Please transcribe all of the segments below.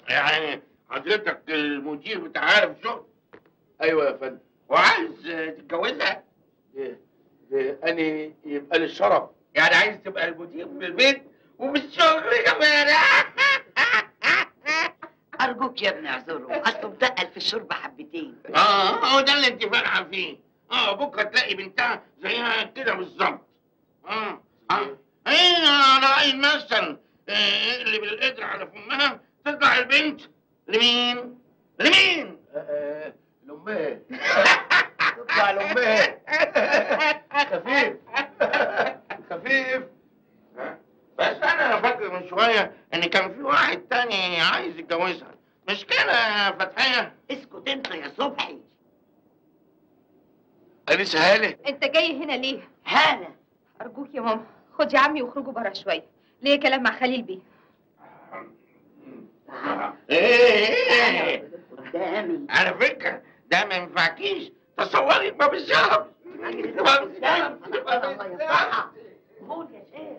يعني حضرتك المدير بتاع عالم شغل ايوه يا فندم وعايز تتجوزها ده ده انا يبقى لي الشرف يعني عايز تبقى المدير في البيت وفي الشغل كمان ارجوك يا ابني اعذره اصله متقل في الشرب حبتين اه هو ده اللي انت فالحه فيه اه بكره تلاقي بنتها زيها كده بالظبط اه اه ايه على راي المثل آه، اللي بالقدر على فمها تطلع البنت لمين؟ لمين؟ لامها تطلع لامها خفيف خفيف بس انا فاكر من شويه ان كان في واحد تاني عايز يتجوزها مش كده يا فتحيه؟ اسكت انت يا صبحي انسه هاله انت جاي هنا ليه؟ هاله ارجوك يا ماما خد يا عمي واخرجوا بره شويه ليه كلام مع خليل بيه ايه ايه قدامي على فكره ده ما ينفعكيش تصوري باب الشهر باب الشهر الله يرفعها قول يا شيخ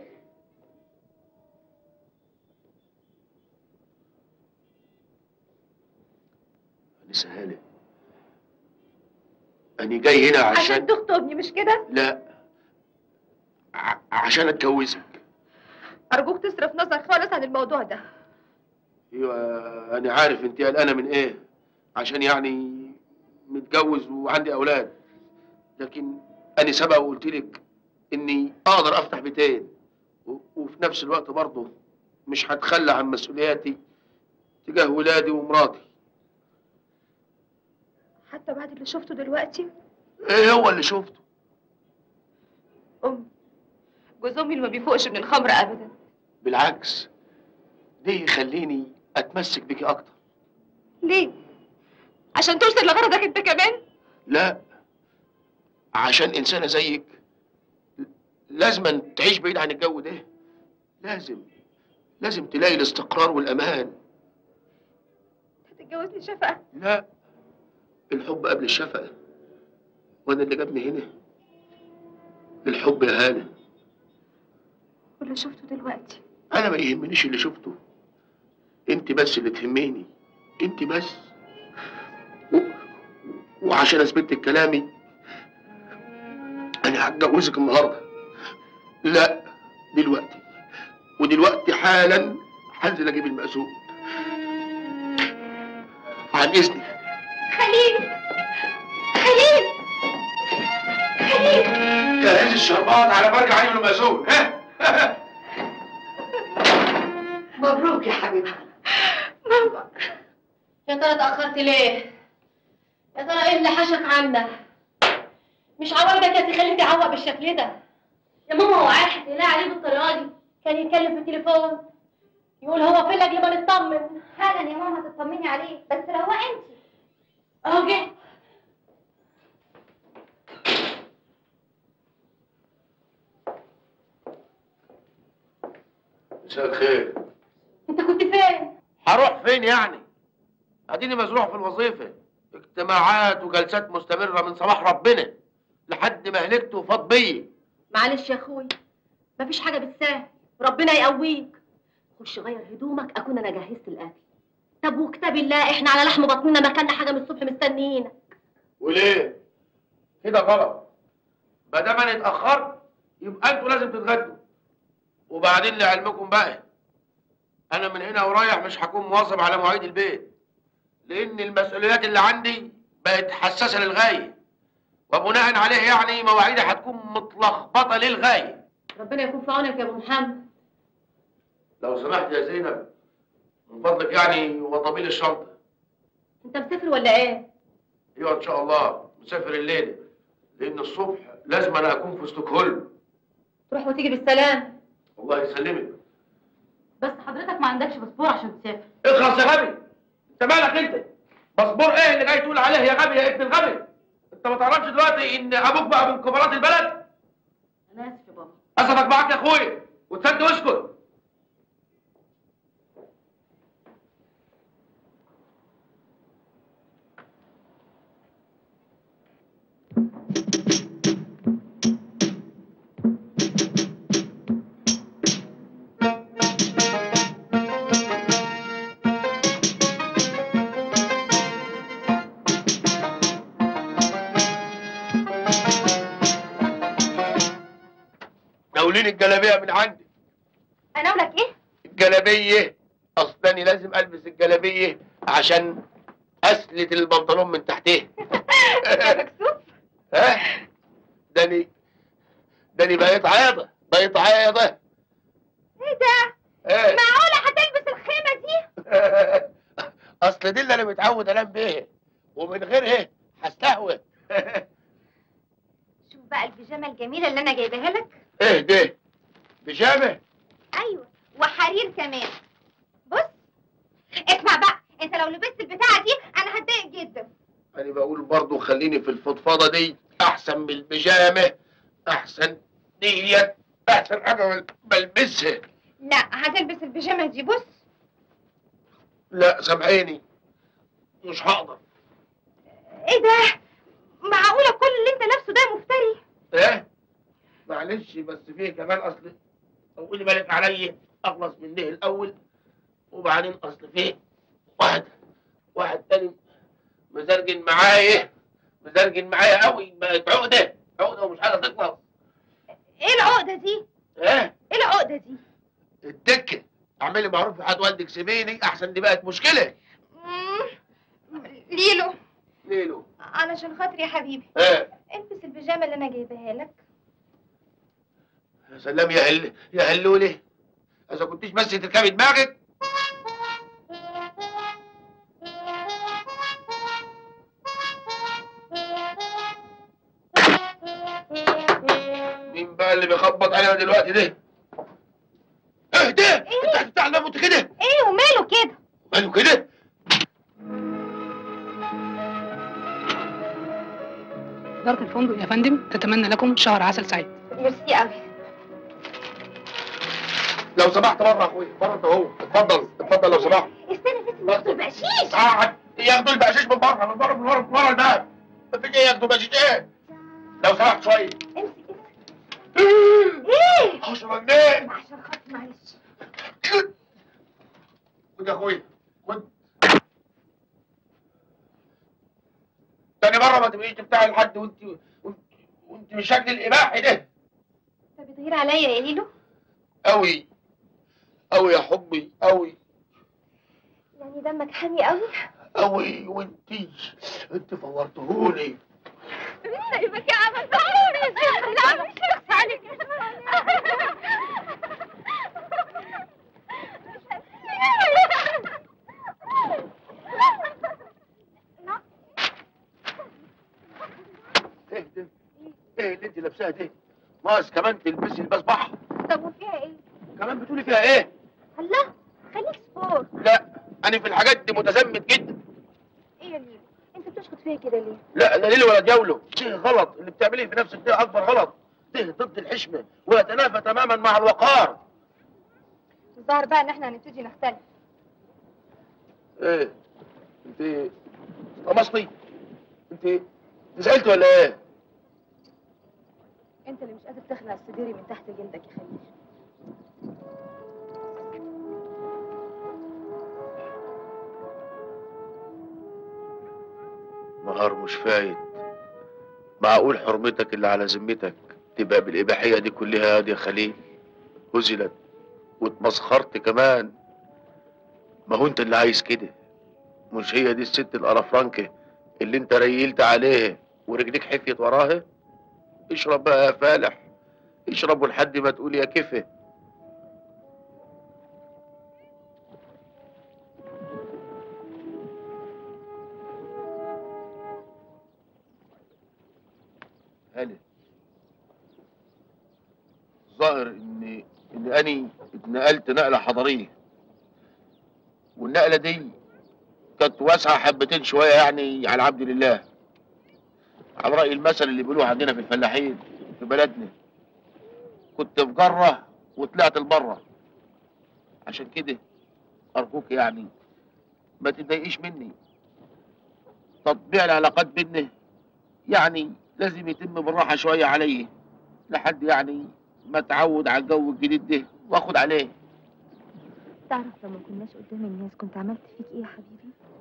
انسه هاله انا جاي هنا عشان عشان تخطبني مش كده؟ لا ع- عشان اتجوزك ارجوك تصرف نظر خالص عن الموضوع ده ايوه انا عارف انت قلقانه من ايه عشان يعني متجوز وعندي اولاد لكن انا سبق وقلت لك اني اقدر افتح بيتين و- وفي نفس الوقت برضه مش هتخلى عن مسؤولياتي تجاه ولادي ومراتي حتى بعد اللي شفته دلوقتي ايه هو اللي شفته امي جوز امي اللي ما بيفوقش من الخمر ابدا بالعكس ده يخليني اتمسك بيكي اكتر ليه؟ عشان توصل لغرضك انت كمان؟ لا عشان انسانه زيك لازم تعيش بعيد عن الجو ده لازم لازم تلاقي الاستقرار والامان هتتجوزني شفقه لا الحب قبل الشفقه وانا اللي جابني هنا الحب يا هاله واللي شفته دلوقتي انا ما يهمنيش اللي شفته انت بس اللي تهميني انت بس و... وعشان اثبت لك كلامي انا هتجوزك النهارده لا دلوقتي ودلوقتي حالا هنزل اجيب المقسوم عن اذنك خليل خليل خليل جهز الشربات على برجع عين المقسوم ها مبروك يا حبيبتي ماما يا ترى اتأخرت ليه؟ يا ترى ايه اللي حشك عندك؟ مش عوايدك يا سي خليل تعوق بالشكل ده يا ماما هو عارف هتقلقي عليه بالطريقة دي كان يتكلم في التليفون يقول هو فين لاجل ما نطمن فعلا يا ماما تطمني عليه بس لو هو انت اهو جه مساء الخير انت كنت فين؟ هروح فين يعني؟ اديني مزروع في الوظيفة اجتماعات وجلسات مستمرة من صباح ربنا لحد ما هلكت وفاض بيا معلش يا اخوي مفيش حاجة بالسهل ربنا يقويك خش غير هدومك اكون انا جهزت الاكل طب وكتاب الله احنا على لحم بطننا ما كلنا حاجة من الصبح مستنيينك وليه؟ كده غلط ما دام انا اتأخرت يبقى انتوا لازم تتغدوا وبعدين لعلمكم بقى انا من هنا ورايح مش هكون مواظب على مواعيد البيت لان المسؤوليات اللي عندي بقت حساسة للغاية وبناء عليه يعني مواعيدي هتكون متلخبطة للغاية ربنا يكون في عونك يا ابو محمد لو سمحت يا زينب من فضلك يعني وطبيل الشنطة انت مسافر ولا ايه؟ ايوه ان شاء الله مسافر الليلة لان الصبح لازم انا اكون في ستوكهولم تروح وتيجي بالسلام الله يسلمك بس حضرتك ما عندكش باسبور عشان تسافر اخلص يا غبي انت مالك انت باسبور ايه اللي جاي تقول عليه يا غبي يا ابن الغبي انت ما تعرفش دلوقتي ان ابوك بقى من كبارات البلد انا اسف يا بابا اسفك معاك يا اخويا وتصدق واسكت ناولين الجلابيه من عندي انا اقول لك ايه الجلابيه اصلاني لازم البس الجلابيه عشان اسلت البنطلون من تحتيه يا مكسوف ها داني داني بقيت عيضه بقيت عيضه ايه ده ايه معقوله هتلبس الخيمه دي اصل دي اللي انا متعود انام بيها ومن غيرها هستهوى شوف بقى البيجامه الجميله اللي انا جايباها لك ايه ده بيجامه ايوه وحرير كمان بص اسمع بقى انت لو لبست البتاعه دي انا هتضايق جدا انا بقول برضو خليني في الفضفاضه دي احسن من البيجامه احسن ديت احسن حاجه بلبسها لا هتلبس البيجامه دي بص لا سامحيني مش هقدر ايه ده معقوله كل اللي انت لابسه ده مفتري ايه معلش بس فيه كمان اصل قولي بالك عليا اخلص من ده الاول وبعدين اصل فيه واحد واحد تاني مزرجن معايا مزرجن معايا قوي بقت عقده عقده ومش عايزه تخلص ايه العقده دي ايه ايه العقده دي الدكه اعملي معروف لحد والدك سيبيني احسن دي بقت مشكله مم. ليلو ليلو علشان خاطري يا حبيبي ايه البس البيجامه اللي انا جايباها لك يا سلام يا هل يا هلولي اذا كنتيش بس تركبي دماغك مين بقى اللي بيخبط علينا دلوقتي ده؟ ايه ده؟ انت هتتعلم انت كده؟ ايه وماله كده ماله كده؟ إدارة الفندق يا فندم تتمنى لكم شهر عسل سعيد ميرسي قوي لو سمحت بره يا اخويا بره انت اهو اتفضل اتفضل لو سمحت استنى بس ناخد البقشيش قاعد ياخدوا البقشيش من بره من بره من بره من بره الباب مفيش ايه ياخدوا بقشيش ايه؟ لو سمحت شويه امسك امسك ايه؟ حشرة منين؟ عشان خاطر معلش خد يا اخويا خد تاني مرة ما تبقيش تفتحي لحد وانت وانت وانت بالشكل الاباحي ده انت بتغير عليا يا ليلو قوي قوي يا حبي قوي يعني دمك حامي قوي قوي وانت انت فورتهولي يبقى يا عملتهولي لا مش شخص عليك ايه ده؟ ايه اللي انت لابساها دي؟ ناقص كمان تلبسي البسبح طب وفيها ايه؟ كمان بتقولي فيها ايه؟ الله خليك سبور لا انا في الحاجات دي متزمت جدا ايه يا ليلو؟ انت بتشخط فيها كده ليه؟ لا لا ليلي ولا جولة ده غلط اللي بتعمليه في نفسك ده اكبر غلط ده ضد الحشمة ويتنافى تماما مع الوقار الظاهر بقى ان احنا هنبتدي نختلف ايه انت طمسطي انت زعلت ولا ايه انت اللي مش قادر تخلع السديري من تحت جلدك يا خليل نهار مش فايت معقول حرمتك اللي على ذمتك تبقى بالإباحية دي كلها يا خليل هزلت واتمسخرت كمان ما هو انت اللي عايز كده مش هي دي الست القرفرانكة اللي انت ريلت عليها ورجليك حفيت وراها اشرب بقى يا فالح اشرب لحد ما تقول يا كيفه هلا ظاهر ان ان اني اتنقلت نقله حضاريه والنقله دي كانت واسعه حبتين شويه يعني على عبد لله على راي المثل اللي بيقولوه عندنا في الفلاحين في بلدنا كنت في جره وطلعت لبره عشان كده ارجوك يعني ما تتضايقيش مني تطبيع العلاقات بينا يعني لازم يتم بالراحه شويه عليا لحد يعني ما اتعود على الجو الجديد ده واخد عليه تعرف لو ما كناش قدام الناس كنت عملت فيك ايه يا حبيبي؟